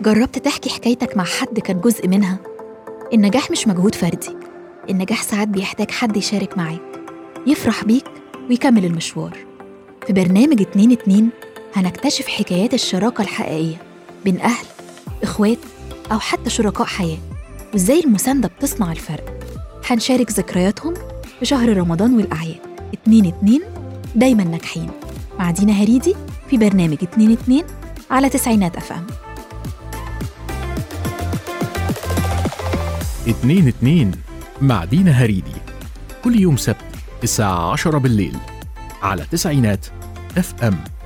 جربت تحكي حكايتك مع حد كان جزء منها؟ النجاح مش مجهود فردي النجاح ساعات بيحتاج حد يشارك معاك يفرح بيك ويكمل المشوار في برنامج اتنين اتنين هنكتشف حكايات الشراكة الحقيقية بين أهل إخوات أو حتى شركاء حياة وإزاي المساندة بتصنع الفرق هنشارك ذكرياتهم في شهر رمضان والأعياد اتنين اتنين دايما ناجحين مع دينا هريدي في برنامج اتنين اتنين على تسعينات أف أم اتنين اتنين مع دينا هريدي كل يوم سبت الساعة عشرة بالليل على تسعينات اف ام